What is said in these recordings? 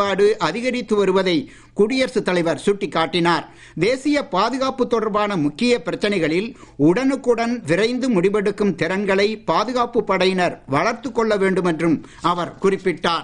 பயன்பாடு அதிகரித்து வருவதை குடியரசுத் தலைவர் சுட்டிக்காட்டினார் தேசிய பாதுகாப்பு தொடர்பான முக்கிய பிரச்சனைகளில் உடனுக்குடன் விரைந்து முடிவெடுக்கும் திறன்களை பாதுகாப்பு படையினர் வளர்த்து கொள்ள வேண்டும் என்றும் அவர் குறிப்பிட்டார்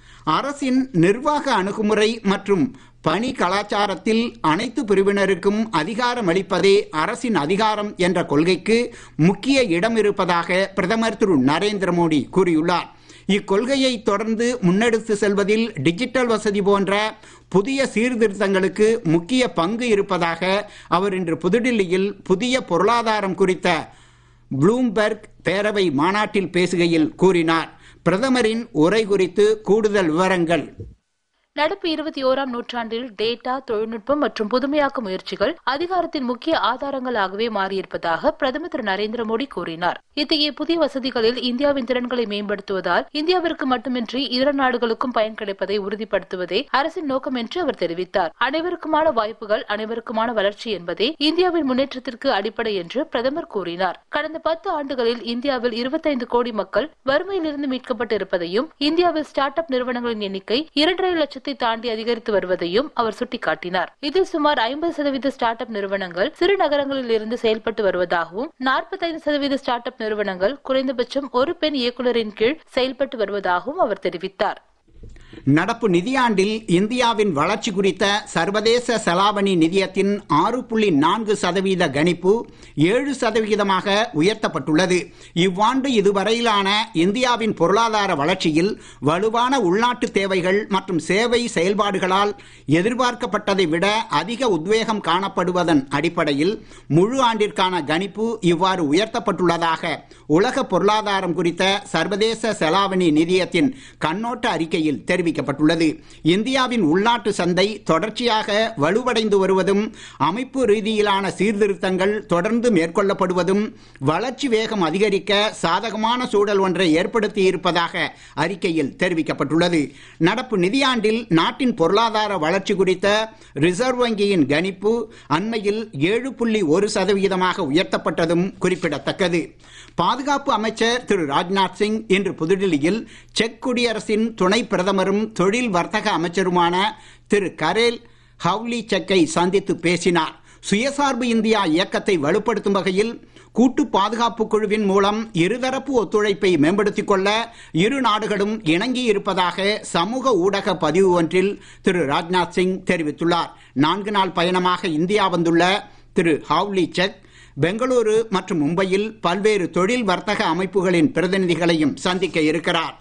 அரசின் நிர்வாக அணுகுமுறை மற்றும் பணி கலாச்சாரத்தில் அனைத்து பிரிவினருக்கும் அதிகாரம் அளிப்பதே அரசின் அதிகாரம் என்ற கொள்கைக்கு முக்கிய இடம் இருப்பதாக பிரதமர் திரு நரேந்திர மோடி கூறியுள்ளார் இக்கொள்கையை தொடர்ந்து முன்னெடுத்து செல்வதில் டிஜிட்டல் வசதி போன்ற புதிய சீர்திருத்தங்களுக்கு முக்கிய பங்கு இருப்பதாக அவர் இன்று புதுடில்லியில் புதிய பொருளாதாரம் குறித்த ப்ளூம்பெர்க் பேரவை மாநாட்டில் பேசுகையில் கூறினார் பிரதமரின் உரை குறித்து கூடுதல் விவரங்கள் நடப்பு இருபத்தி ஓராம் நூற்றாண்டில் டேட்டா தொழில்நுட்பம் மற்றும் புதுமையாக்க முயற்சிகள் அதிகாரத்தின் முக்கிய ஆதாரங்களாகவே மாறியிருப்பதாக பிரதமர் திரு நரேந்திர மோடி கூறினார் இத்தகைய புதிய வசதிகளில் இந்தியாவின் திறன்களை மேம்படுத்துவதால் இந்தியாவிற்கு மட்டுமின்றி இதர நாடுகளுக்கும் பயன் கிடைப்பதை உறுதிப்படுத்துவதே அரசின் நோக்கம் என்று அவர் தெரிவித்தார் அனைவருக்குமான வாய்ப்புகள் அனைவருக்குமான வளர்ச்சி என்பதே இந்தியாவின் முன்னேற்றத்திற்கு அடிப்படை என்று பிரதமர் கூறினார் கடந்த பத்து ஆண்டுகளில் இந்தியாவில் இருபத்தைந்து கோடி மக்கள் வறுமையிலிருந்து மீட்கப்பட்டு இருப்பதையும் இந்தியாவில் ஸ்டார்ட் அப் நிறுவனங்களின் எண்ணிக்கை இரண்டரை லட்சத்தை தாண்டி அதிகரித்து வருவதையும் அவர் சுட்டிக்காட்டினார் இதில் சுமார் ஐம்பது சதவீத ஸ்டார்ட் அப் நிறுவனங்கள் சிறு நகரங்களில் இருந்து செயல்பட்டு வருவதாகவும் நாற்பத்தைந்து சதவீத ஸ்டார்ட் அப் நிறுவனங்கள் குறைந்தபட்சம் ஒரு பெண் இயக்குநரின் கீழ் செயல்பட்டு வருவதாகவும் அவர் தெரிவித்தார் நடப்பு நிதியாண்டில் இந்தியாவின் வளர்ச்சி குறித்த சர்வதேச செலாவணி நிதியத்தின் ஆறு புள்ளி நான்கு சதவீத கணிப்பு ஏழு சதவிகிதமாக உயர்த்தப்பட்டுள்ளது இவ்வாண்டு இதுவரையிலான இந்தியாவின் பொருளாதார வளர்ச்சியில் வலுவான உள்நாட்டு தேவைகள் மற்றும் சேவை செயல்பாடுகளால் எதிர்பார்க்கப்பட்டதை விட அதிக உத்வேகம் காணப்படுவதன் அடிப்படையில் முழு ஆண்டிற்கான கணிப்பு இவ்வாறு உயர்த்தப்பட்டுள்ளதாக உலக பொருளாதாரம் குறித்த சர்வதேச செலாவணி நிதியத்தின் கண்ணோட்ட அறிக்கையில் தெரிவிக்கப்பட்டுள்ளது இந்தியாவின் உள்நாட்டு சந்தை தொடர்ச்சியாக வலுவடைந்து வருவதும் அமைப்பு ரீதியிலான சீர்திருத்தங்கள் தொடர்ந்து மேற்கொள்ளப்படுவதும் வளர்ச்சி வேகம் அதிகரிக்க சாதகமான சூழல் ஒன்றை ஏற்படுத்தி இருப்பதாக அறிக்கையில் தெரிவிக்கப்பட்டுள்ளது நடப்பு நிதியாண்டில் நாட்டின் பொருளாதார வளர்ச்சி குறித்த ரிசர்வ் வங்கியின் கணிப்பு அண்மையில் ஏழு புள்ளி ஒரு சதவிகிதமாக உயர்த்தப்பட்டதும் குறிப்பிடத்தக்கது பாதுகாப்பு அமைச்சர் திரு ராஜ்நாத் சிங் இன்று புதுடில்லியில் செக் குடியரசின் துணை பிரதமரும் தொழில் வர்த்தக அமைச்சருமான திரு கரேல் ஹவுலி செக்கை சந்தித்து பேசினார் சுயசார்பு இந்தியா இயக்கத்தை வலுப்படுத்தும் வகையில் கூட்டு பாதுகாப்பு குழுவின் மூலம் இருதரப்பு ஒத்துழைப்பை மேம்படுத்திக் கொள்ள இரு நாடுகளும் இணங்கி இருப்பதாக சமூக ஊடக பதிவு ஒன்றில் திரு ராஜ்நாத் சிங் தெரிவித்துள்ளார் நான்கு நாள் பயணமாக இந்தியா வந்துள்ள திரு ஹவுலி செக் பெங்களூரு மற்றும் மும்பையில் பல்வேறு தொழில் வர்த்தக அமைப்புகளின் பிரதிநிதிகளையும் சந்திக்க இருக்கிறார்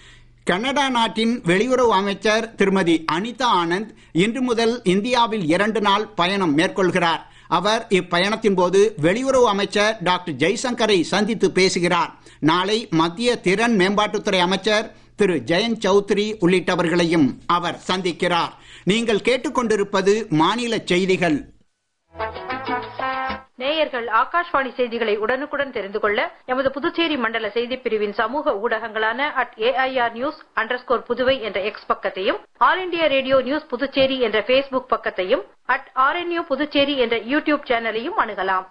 கனடா நாட்டின் வெளியுறவு அமைச்சர் திருமதி அனிதா ஆனந்த் இன்று முதல் இந்தியாவில் இரண்டு நாள் பயணம் மேற்கொள்கிறார் அவர் இப்பயணத்தின் போது வெளியுறவு அமைச்சர் டாக்டர் ஜெய்சங்கரை சந்தித்து பேசுகிறார் நாளை மத்திய திறன் மேம்பாட்டுத்துறை அமைச்சர் திரு ஜெயந்த் சௌத்ரி உள்ளிட்டவர்களையும் அவர் சந்திக்கிறார் நீங்கள் கேட்டுக்கொண்டிருப்பது மாநில செய்திகள் நேயர்கள் ஆகாஷ்வாணி செய்திகளை உடனுக்குடன் தெரிந்து கொள்ள எமது புதுச்சேரி மண்டல செய்திப் பிரிவின் சமூக ஊடகங்களான at AIR news underscore Puduvai என்ற எக்ஸ் பக்கத்தையும் all India radio news Puducherry என்ற பேஸ்புக் பக்கத்தையும் அட் ஆர்என்யூ புதுச்சேரி என்ற யூடியூப் சேனலையும் அணுகலாம்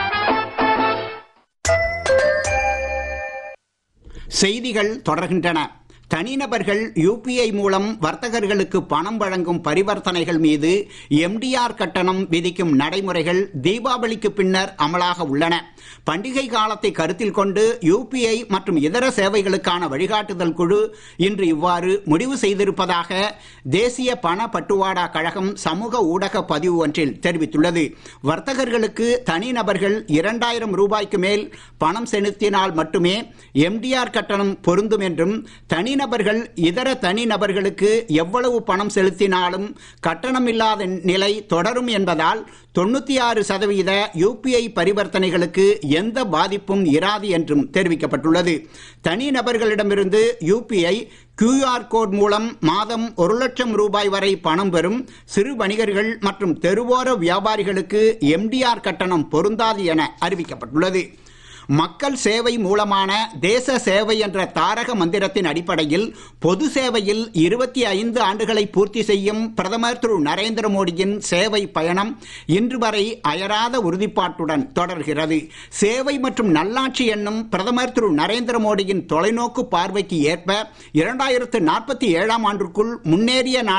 செய்திகள் தொடர்கின்றன தனிநபர்கள் யூபிஐ மூலம் வர்த்தகர்களுக்கு பணம் வழங்கும் பரிவர்த்தனைகள் மீது எம்டிஆர் கட்டணம் விதிக்கும் நடைமுறைகள் தீபாவளிக்கு பின்னர் அமலாக உள்ளன பண்டிகை காலத்தை கருத்தில் கொண்டு யூபிஐ மற்றும் இதர சேவைகளுக்கான வழிகாட்டுதல் குழு இன்று இவ்வாறு முடிவு செய்திருப்பதாக தேசிய பண பட்டுவாடா கழகம் சமூக ஊடக பதிவு ஒன்றில் தெரிவித்துள்ளது வர்த்தகர்களுக்கு தனிநபர்கள் இரண்டாயிரம் ரூபாய்க்கு மேல் பணம் செலுத்தினால் மட்டுமே எம்டிஆர் கட்டணம் பொருந்தும் என்றும் தனிநபர்கள் இதர தனிநபர்களுக்கு எவ்வளவு பணம் செலுத்தினாலும் கட்டணமில்லாத நிலை தொடரும் என்பதால் தொண்ணூத்தி ஆறு சதவீத யூபிஐ பரிவர்த்தனைகளுக்கு எந்த பாதிப்பும் இராது என்றும் தெரிவிக்கப்பட்டுள்ளது தனிநபர்களிடமிருந்து யூபிஐ கியூஆர் கோட் மூலம் மாதம் ஒரு லட்சம் ரூபாய் வரை பணம் பெறும் சிறு வணிகர்கள் மற்றும் தெருவோர வியாபாரிகளுக்கு எம்டிஆர் கட்டணம் பொருந்தாது என அறிவிக்கப்பட்டுள்ளது மக்கள் சேவை மூலமான தேச சேவை என்ற தாரக மந்திரத்தின் அடிப்படையில் பொது சேவையில் இருபத்தி ஐந்து ஆண்டுகளை பூர்த்தி செய்யும் பிரதமர் திரு நரேந்திர மோடியின் சேவை பயணம் இன்று வரை அயராத உறுதிப்பாட்டுடன் தொடர்கிறது சேவை மற்றும் நல்லாட்சி என்னும் பிரதமர் திரு நரேந்திர மோடியின் தொலைநோக்கு பார்வைக்கு ஏற்ப இரண்டாயிரத்து நாற்பத்தி ஏழாம் ஆண்டிற்குள் முன்னேறிய